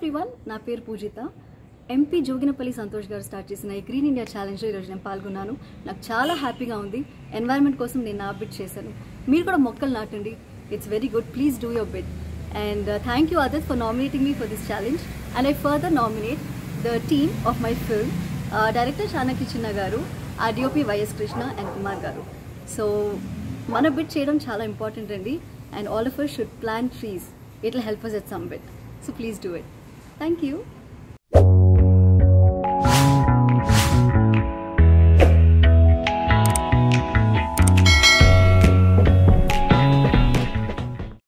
everyone నా పేరు పూజిత MP Joginapally Santosh గారు స్టార్ట్ చేసిన ఈ గ్రీన్ ఇండియా ఛాలెంజ్లో ఈరోజు నేను పాల్గొన్నాను నాకు చాలా హ్యాపీగా ఉంది ఎన్వైరన్మెంట్ కోసం నేను నా బిట్ చేశాను మీరు కూడా మొక్కలు నాటండి it's very good please do your bit and thank you other for nominating me for this challenge and I further nominate the team of my film director Chanakya Chinna garu ఆ DOP YS Krishna and Kumar garu so మన bit చేయడం చాలా important అండి and all of us should plan trees it will help us at some bit so please do it thank you